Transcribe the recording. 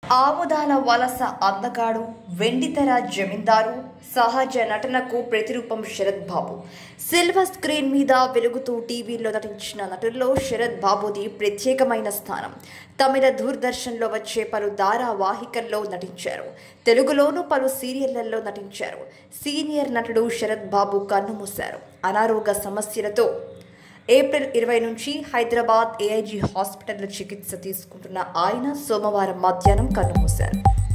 ఆముదాల వలస అందగాడు వెండితెర జమీందారు సహజ నటనకు ప్రతిరూపం శరత్ బాబు సిల్వర్ స్క్రీన్ మీద వెలుగుతూ టీవీలో నటించిన నటుల్లో శరత్ బాబుది ప్రత్యేకమైన స్థానం తమిళ దూరదర్శన్లో వచ్చే పలు ధారావాహికల్లో నటించారు తెలుగులోనూ పలు సీరియళ్లలో నటించారు సీనియర్ నటుడు శరత్ బాబు కన్నుమూశారు అనారోగ్య సమస్యలతో ఏప్రిల్ ఇరవై నుంచి హైదరాబాద్ ఏఐజీ హాస్పిటల్లో చికిత్స తీసుకుంటున్న ఆయన సోమవారం మధ్యాహ్నం కన్నుమూశారు